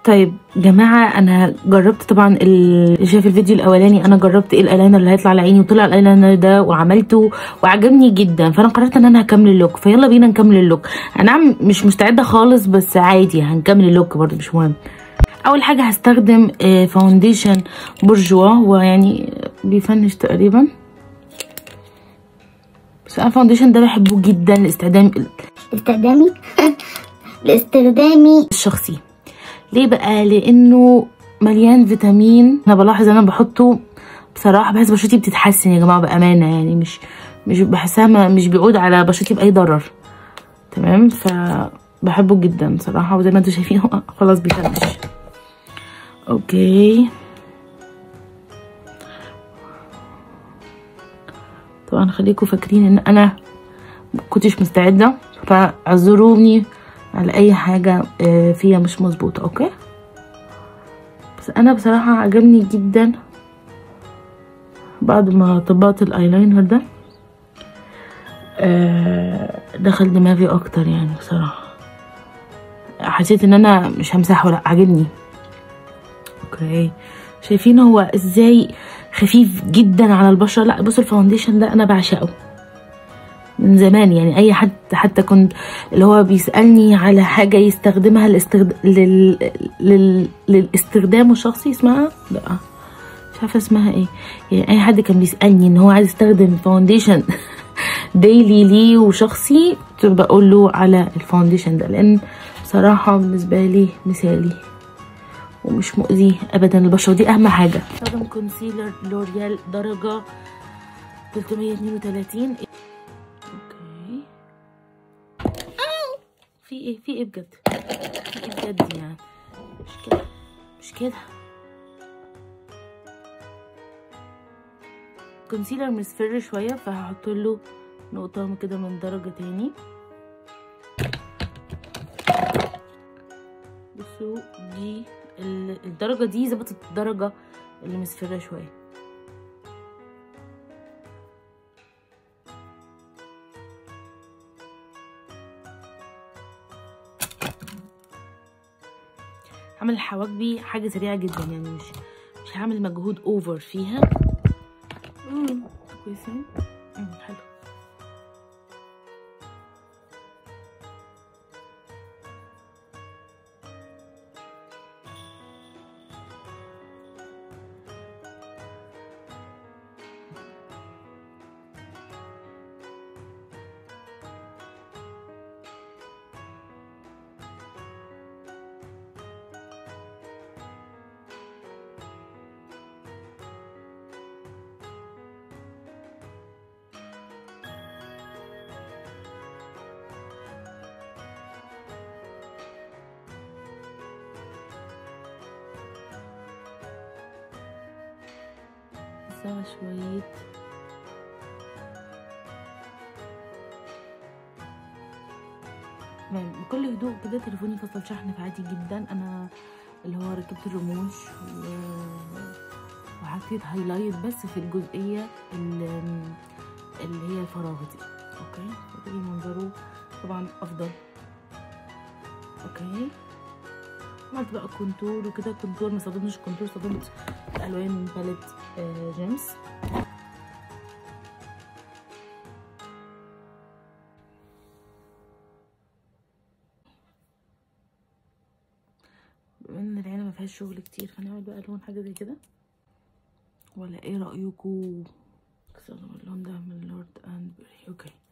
طيب جماعة انا جربت طبعا اللي شاف الفيديو الاولاني انا جربت ايه الايلاينر اللي هيطلع على عيني وطلع الايلاينر ده وعملته وعجبني جدا فانا قررت ان انا هكمل اللوك فيلا بينا نكمل اللوك انا عم- مش مستعدة خالص بس عادي هنكمل اللوك برضو مش مهم اول حاجة هستخدم آه، فاونديشن بورجوا هو يعني بيفنش تقريبا بس انا الفاونديشن ده بحبه جدا لاستخدام استخدامي لاستخدامي الشخصي ليه بقى لانه مليان فيتامين انا بلاحظ انا بحطه بصراحه بحس بشرتي بتتحسن يا جماعه بامانه يعني مش مش بحسها ما- مش بيعود على بشرتي باي ضرر تمام فبحبه جدا بصراحه وزي ما انتم شايفين هو خلاص بيفنش اوكي طبعا خليكم فاكرين ان انا كنتش مستعده فاعذروني على اي حاجه آه، فيها مش مظبوطه اوكي بس انا بصراحه عجبني جدا بعد ما طبقت الايلاينر ده آه، دخل دماغي اكتر يعني بصراحه حسيت ان انا مش همسحه لا عجبني اوكي شايفين هو ازاي خفيف جدا على البشره لا بصوا الفاونديشن ده انا بعشقه من زمان يعني اي حد حتى كنت اللي هو بيسالني على حاجه يستخدمها للاستخد... لل... لل... للاستخدام الشخصي اسمها لا مش عارفه اسمها ايه يعني اي حد كان بيسالني ان هو عايز يستخدم فاونديشن ديلي ليه وشخصي كنت بقول له على الفاونديشن ده لان بصراحه بالنسبه لي مثالي ومش مؤذي ابدا للبشره دي اهم حاجه استخدم كونسيلر لوريال درجه 332 اوكي في ايه في ايه بجد في ايه بجد يعني مش كده مش كده كونسيلر مصفر شويه فهحط له نقطه كده من درجه تاني بصوا دي ال- الدرجه دي ظبطت الدرجه اللي مصفره شويه هعمل الحواجبي حاجه سريعه جدا يعني مش مش هعمل مجهود اوفر فيها امم كويسين امم حلو بس شويه تمام بكل هدوء كده تليفوني فصل شحن فعادي جدا انا اللي هو ركبت الرموش و... وحطيت هايلايت بس في الجزئيه اللي, اللي هي الفراغ دي اوكي فبالتالي منظره طبعا افضل اوكي عملت بقى كونتور وكده كونتور ما استخدمتش كونتور استخدمت الالوان من باليت آه جيمس بما ان العيله ما فيهاش شغل كتير فنعمل بقى لون حاجه زي كده ولا ايه رايكم استخدم اللون ده من لورد اند بيري اوكي